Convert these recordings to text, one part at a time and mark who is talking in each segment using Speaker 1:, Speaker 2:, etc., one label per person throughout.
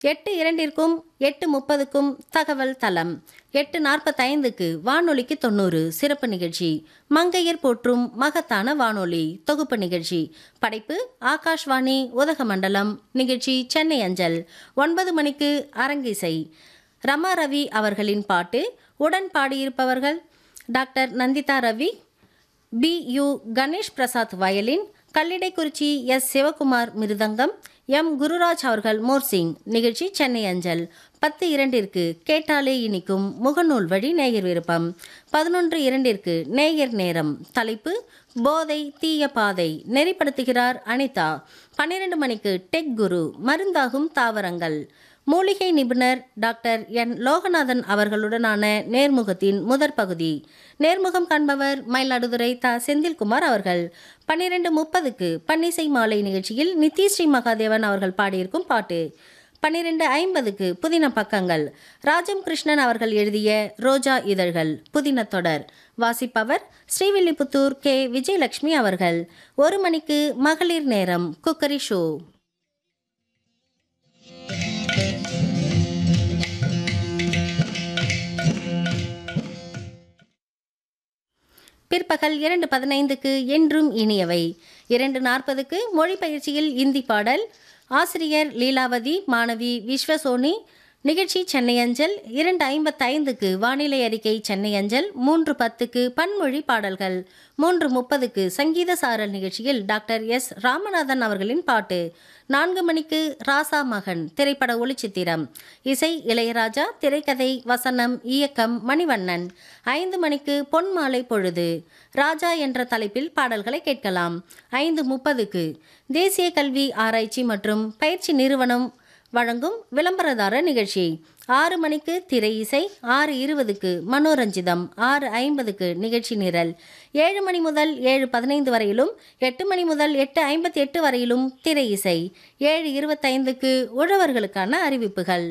Speaker 1: எட்டு இரண்டிற்கும் எட்டு முப்பதுக்கும் தகவல் தளம் எட்டு நாற்பத்தைந்துக்கு வானொலிக்கு தொண்ணூறு சிறப்பு நிகழ்ச்சி மங்கையர் போற்றும் மகத்தான வானொலி தொகுப்பு நிகழ்ச்சி படைப்பு ஆகாஷ்வாணி உதகமண்டலம் நிகழ்ச்சி சென்னை அஞ்சல் ஒன்பது மணிக்கு அரங்கிசை ரமா ரவி அவர்களின் பாட்டு உடன் பாடியிருப்பவர்கள் doctor Nandita Ravi B U Ganesh Prasad violin Kallidaikurichi S Sivakumar mridangam M Gururaj அவர்கள் மோர்சிங் நிகழ்ச்சி சென்னை அஞ்சல் பத்து இரண்டிற்கு கேட்டாலே இனிக்கும் முகநூல் வழி நேயர் விருப்பம் பதினொன்று இரண்டிற்கு நேயர் நேரம் தலைப்பு போதை தீய பாதை நெறிப்படுத்துகிறார் அனிதா பன்னிரண்டு மணிக்கு டெக் குரு மருந்தாகும் தாவரங்கள் மூலிகை நிபுணர் டாக்டர் என் லோகநாதன் அவர்களுடனான நேர்முகத்தின் முதற் பகுதி நேர்முகம் காண்பவர் மயிலாடுதுறை த செந்தில்குமார் அவர்கள் பன்னிரெண்டு முப்பதுக்கு பன்னிசை மாலை நிகழ்ச்சியில் நித்யஸ்ரீ மகாதேவன் அவர்கள் பாடியிருக்கும் பாட்டு பன்னிரெண்டு ஐம்பதுக்கு புதின பக்கங்கள் ராஜம் கிருஷ்ணன் அவர்கள் எழுதிய ரோஜா இதழ்கள் புதின தொடர் வாசிப்பவர் ஸ்ரீவில்லிபுத்தூர் கே விஜயலட்சுமி அவர்கள் ஒரு மணிக்கு மகளிர் நேரம் குக்கரி ஷோ பிற்பகல் இரண்டு பதினைந்துக்கு என்றும் இனியவை இரண்டு நாற்பதுக்கு மொழி பயிற்சியில் இந்தி பாடல் ஆசிரியர் லீலாவதி மாணவி விஸ்வசோனி நிகழ்ச்சி சென்னை அஞ்சல் இரண்டு ஐம்பத்தைந்துக்கு வானிலை அறிக்கை சென்னை அஞ்சல் மூன்று பத்துக்கு பன்மொழி பாடல்கள் மூன்று முப்பதுக்கு சங்கீத சாரல் நிகழ்ச்சியில் டாக்டர் எஸ் ராமநாதன் அவர்களின் பாட்டு நான்கு மணிக்கு ராசா மகன் திரைப்பட ஒளிச்சித்திரம் இசை இளையராஜா திரைக்கதை வசனம் இயக்கம் மணிவண்ணன் ஐந்து மணிக்கு பொன் மாலை பொழுது ராஜா என்ற தலைப்பில் பாடல்களை கேட்கலாம் ஐந்து முப்பதுக்கு தேசிய கல்வி ஆராய்ச்சி மற்றும் பயிற்சி நிறுவனம் வழங்கும் விளம்பரதார நிகழ்ச்சி ஆறு மணிக்கு திரை இசை ஆறு இருபதுக்கு மனோரஞ்சிதம் ஆறு ஐம்பதுக்கு நிகழ்ச்சி நிரல் ஏழு மணி முதல் ஏழு பதினைந்து வரையிலும் எட்டு மணி முதல் எட்டு ஐம்பத்தி எட்டு வரையிலும் திரை இசை ஏழு இருபத்தைந்துக்கு உழவர்களுக்கான அறிவிப்புகள்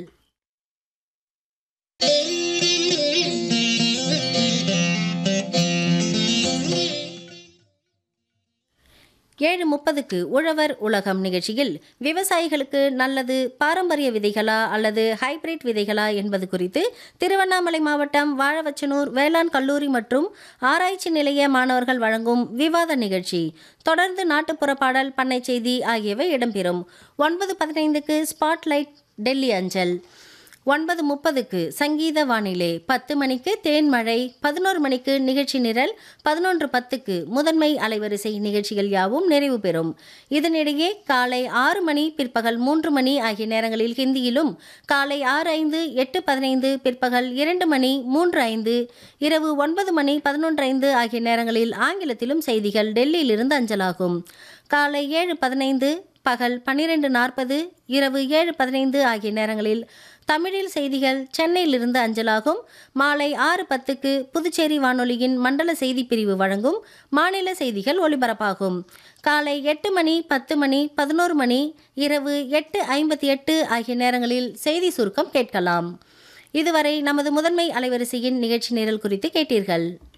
Speaker 1: ஏழு முப்பதுக்கு உழவர் உலகம் நிகழ்ச்சியில் விவசாயிகளுக்கு நல்லது பாரம்பரிய விதைகளா அல்லது ஹைபிரிட் விதைகளா என்பது குறித்து திருவண்ணாமலை மாவட்டம் வாழவச்சனூர் வேளாண் கல்லூரி மற்றும் ஆராய்ச்சி நிலைய மாணவர்கள் வழங்கும் விவாத நிகழ்ச்சி தொடர்ந்து நாட்டுப்புற பாடல் பண்ணை செய்தி ஆகியவை இடம்பெறும் ஒன்பது பதினைந்துக்கு ஸ்பாட்லைட் டெல்லி அஞ்சல் ஒன்பது முப்பதுக்கு சங்கீத வானிலை பத்து மணிக்கு தேன்மழை பதினோரு மணிக்கு நிகழ்ச்சி நிரல் பதினொன்று பத்துக்கு முதன்மை அலைவரிசை நிகழ்ச்சிகள் யாவும் நிறைவு பெறும் இதனிடையே காலை ஆறு மணி பிற்பகல் மூன்று மணி ஆகிய நேரங்களில் ஹிந்தியிலும் காலை ஆறு ஐந்து எட்டு பதினைந்து பிற்பகல் இரண்டு மணி மூன்று ஐந்து இரவு ஒன்பது மணி பதினொன்று ஐந்து ஆகிய நேரங்களில் ஆங்கிலத்திலும் செய்திகள் டெல்லியிலிருந்து அஞ்சலாகும் காலை ஏழு பதினைந்து பகல் பன்னிரெண்டு நாற்பது இரவு ஏழு பதினைந்து ஆகிய நேரங்களில் தமிழில் செய்திகள் சென்னையிலிருந்து அஞ்சலாகும் மாலை ஆறு பத்துக்கு புதுச்சேரி வானொலியின் மண்டல செய்தி பிரிவு வழங்கும் மாநில செய்திகள் ஒலிபரப்பாகும் காலை எட்டு மணி பத்து மணி பதினோரு மணி இரவு எட்டு ஐம்பத்தி எட்டு ஆகிய நேரங்களில் செய்தி சுருக்கம் கேட்கலாம் இதுவரை நமது முதன்மை அலைவரிசையின் நிகழ்ச்சி நிரல் குறித்து கேட்டீர்கள்